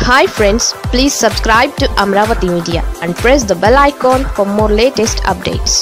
hi friends please subscribe to Amaravati media and press the bell icon for more latest updates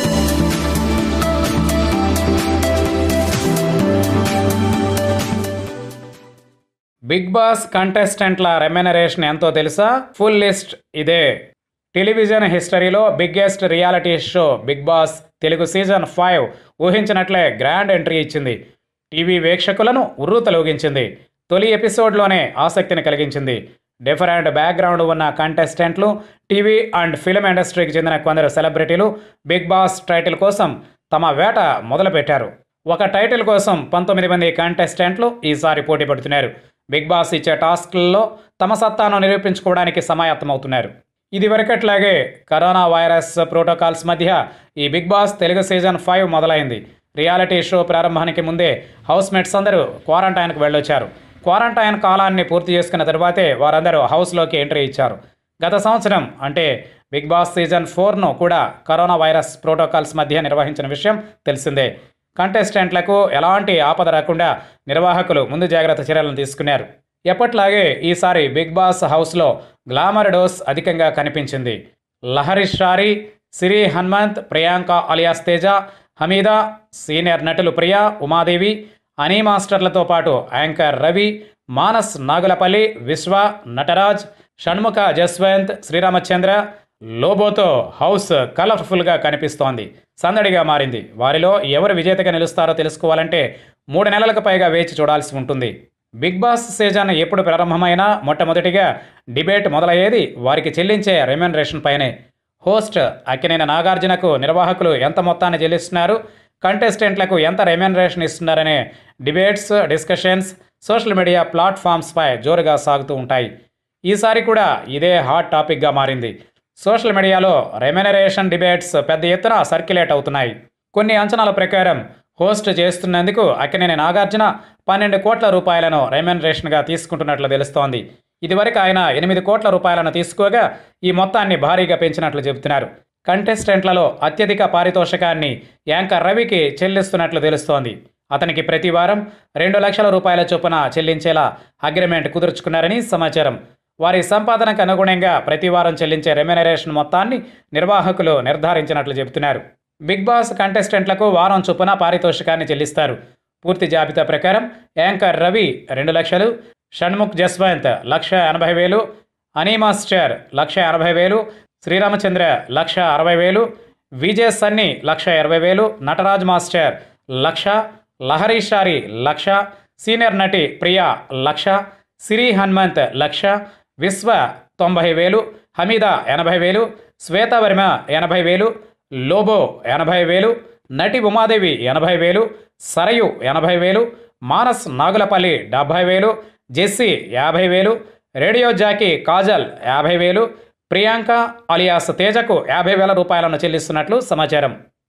Bigg Boss కంటెస్టెంట్ల remuneration ఎంతో తెలుసా full list ఇదే television హిస్టరీలో biggest reality show Bigg Boss Telugu season five ఊహించినట్లే grand entry ఇచ్చింది TV వీక్షకులను ఉర్రూతలూగించింది తొలి ఎపిసోడ్లోనే ఆసక్తిని కలిగించింది డిఫరెంట్ బ్యాక్గ్రౌండ్ ఉన్న కంటెస్టెంట్లు టీవీ అండ్ ఫిల్మ్ ఇండస్ట్రీకి చెందిన కొందరు సెలబ్రిటీలు బిగ్ బాస్ టైటిల్ కోసం తమ వేట మొదలుపెట్టారు ఒక టైటిల్ కోసం పంతొమ్మిది మంది కంటెస్టెంట్లు ఈసారి పోటీ పడుతున్నారు బిగ్ బాస్ ఇచ్చే టాస్క్లలో తమ సత్తాను నిరూపించుకోవడానికి సమాయత్తమవుతున్నారు ఇది వరకట్లాగే కరోనా వైరస్ ప్రోటోకాల్స్ మధ్య ఈ Bigg Boss Telugu season five మొదలైంది రియాలిటీ షో ప్రారంభానికి ముందే హౌస్మేట్స్ అందరూ క్వారంటైన్కు వెళ్ళొచ్చారు క్వారంటైన్ కాలాన్ని పూర్తి చేసుకున్న తరువాతే వారందరూ హౌస్లోకి ఎంట్రీ ఇచ్చారు గత సంవత్సరం అంటే బిగ్ బాస్ సీజన్ ఫోర్ను కూడా కరోనా వైరస్ ప్రోటోకాల్స్ మధ్య నిర్వహించిన విషయం తెలిసిందే కంటెస్టెంట్లకు ఎలాంటి ఆపద రాకుండా నిర్వాహకులు ముందు జాగ్రత్త చర్యలను తీసుకున్నారు ఎప్పట్లాగే ఈసారి బిగ్ బాస్ హౌస్లో గ్లామర్ డోస్ అధికంగా కనిపించింది లహరి షారి సిరి హనుమంత్ ప్రియాంక అలియాస్ తేజ హమీదా సీనియర్ నటులు ప్రియా ఉమాదేవి అనీ మాస్టర్లతో పాటు యాంకర్ రవి మానస్ నాగులపల్లి విశ్వ నటరాజ్ షణ్ముఖ జస్వంత్ శ్రీరామచంద్ర లోబోతో హౌస్ కలర్ఫుల్గా కనిపిస్తోంది సందడిగా మారింది వారిలో ఎవరు విజేతగా నిలుస్తారో తెలుసుకోవాలంటే మూడు నెలలకు పైగా వేచి చూడాల్సి ఉంటుంది బిగ్ బాస్ సీజన్ ఎప్పుడు ప్రారంభమైనా మొట్టమొదటిగా డిబేట్ మొదలయ్యేది వారికి చెల్లించే రెమ్యునరేషన్ పైనే హోస్ట్ అక్కినేని నాగార్జునకు నిర్వాహకులు ఎంత మొత్తాన్ని చెల్లిస్తున్నారు కంటెస్టెంట్లకు ఎంత రెమ్యునరేషన్ ఇస్తున్నారనే డిబేట్స్ డిస్కషన్స్ సోషల్ మీడియా ప్లాట్ఫామ్స్పై జోరుగా సాగుతూ ఉంటాయి ఈసారి కూడా ఇదే హాట్ టాపిక్గా మారింది సోషల్ మీడియాలో రెమ్యునరేషన్ డిబేట్స్ పెద్ద ఎత్తున సర్క్యులేట్ అవుతున్నాయి కొన్ని అంచనాల ప్రకారం హోస్ట్ చేస్తున్నందుకు అక్కినేని నాగార్జున పన్నెండు కోట్ల రూపాయలను రెమ్యునరేషన్గా తీసుకుంటున్నట్లు తెలుస్తోంది ఇదివరకు ఆయన ఎనిమిది కోట్ల రూపాయలను తీసుకోగా ఈ మొత్తాన్ని భారీగా పెంచినట్లు చెబుతున్నారు కంటెస్టెంట్లలో అత్యధిక పారితోషికాన్ని యాంకర్ రవికి చెల్లిస్తున్నట్లు తెలుస్తోంది అతనికి ప్రతి వారం రెండు లక్షల రూపాయల చొప్పున చెల్లించేలా అగ్రిమెంట్ కుదుర్చుకున్నారని సమాచారం వారి సంపాదనకు అనుగుణంగా ప్రతి వారం చెల్లించే రెమ్యునరేషన్ మొత్తాన్ని నిర్వాహకులు నిర్ధారించినట్లు చెబుతున్నారు బిగ్ బాస్ కంటెస్టెంట్లకు వారం చొప్పున పారితోషికాన్ని చెల్లిస్తారు పూర్తి జాబితా ప్రకారం యాంకర్ రవి రెండు లక్షలు షణ్ముఖ్ జస్వంత్ లక్ష ఎనభై వేలు అనీ మాస్టర్ లక్ష ఎనభై వేలు శ్రీరామచంద్ర లక్ష అరవై వేలు విజయ్ సన్నీ లక్ష ఇరవై వేలు నటరాజ్ మాస్టర్ లక్ష లహరి షారి లక్ష సీనియర్ నటి ప్రియా లక్ష సిరి హనుమంత్ లక్ష విశ్వ తొంభై వేలు హమీదా ఎనభై వేలు శ్వేతవర్మ ఎనభై వేలు లోబో ఎనభై వేలు నటి ఉమాదేవి ఎనభై వేలు సరయు ఎనభై వేలు మానస్ నాగులపల్లి డెబ్భై వేలు జెస్సీ యాభై వేలు రేడియో జాకీ కాజల్ యాభై వేలు ప్రియాంక అలియాస్ తేజకు యాభై వేల రూపాయలను చెల్లిస్తున్నట్లు సమాచారం